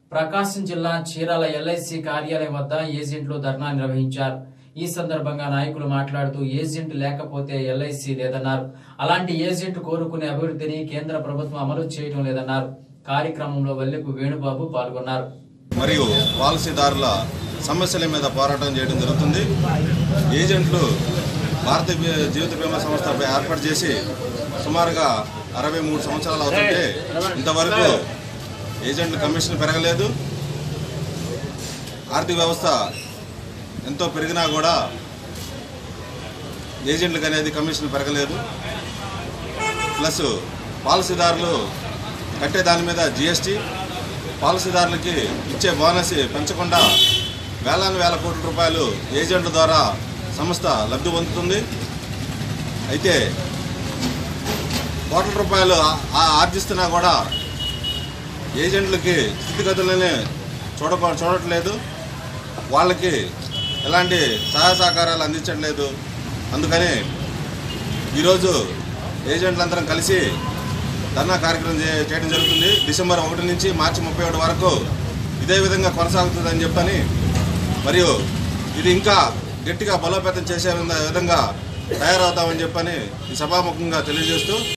ప్రకాశం జిల్లా చీరాల ఎల్ఐసి కార్యాలయం వద్ద ఏజెంట్లు ధర్నా నిర్వహించారు ఈ సందర్భంగా నాయకులు మాట్లాడుతూ ఏజెంట్ లేకపోతే ఎల్ఐసి లేదన్నారు అలాంటి ఏజెంట్ కోరుకునే అభివృద్ధిని కేంద్ర ప్రభుత్వం అమలు చేయడం లేదన్నారు కార్యక్రమంలో వల్లెకు వేణుబాబు పాల్గొన్నారు మరియు పాలసీదారుల సమస్యల మీద పోరాటం చేయడం జరుగుతుంది ఏజెంట్లు భారత బీ- జీవిత బీమా సంస్థ ఏర్పాటు చేసి సుమారుగా అరవై మూడు సంవత్సరాలు అవుతుంటే ఇంతవరకు ఏజెంట్ల కమిషన్ పెరగలేదు ఆర్థిక వ్యవస్థ ఎంతో పెరిగినా కూడా ఏజెంట్లకు అనేది కమిషన్ పెరగలేదు ప్లస్ పాలసీదారులు కట్టే దాని మీద జిఎస్టీ పాలసీదారులకి ఇచ్చే బోనస్ పెంచకుండా వేలాది వేల కోట్ల రూపాయలు ఏజెంట్ల ద్వారా సంస్థ లబ్ధి పొందుతుంది అయితే కోట్ల రూపాయలు ఆ- ఆ- ఆర్జిస్తున్నా కూడా ఏజెంట్లకి స్థితిగతులని చూడక చూడట్లేదు వాళ్ళకి ఎలాంటి సహాయ సహకారాలు అందించట్లేదు అందుకని ఈరోజు ఏజెంట్లందరం కలిసి ధర్నా కార్యక్రమం చే- చేయడం జరుగుతుంది డిసెంబర్ ఒకటి నుంచి మార్చి ముప్పై ఒకటి వరకు ఇదే విధంగా కొనసాగుతుందని చెప్పని మరియు ఇది ఇంకా గట్టిగా బలోపేతం చేసే విధంగా తయారవుతామని చెప్పని ఈ సభాముఖంగా తెలియజేస్తూ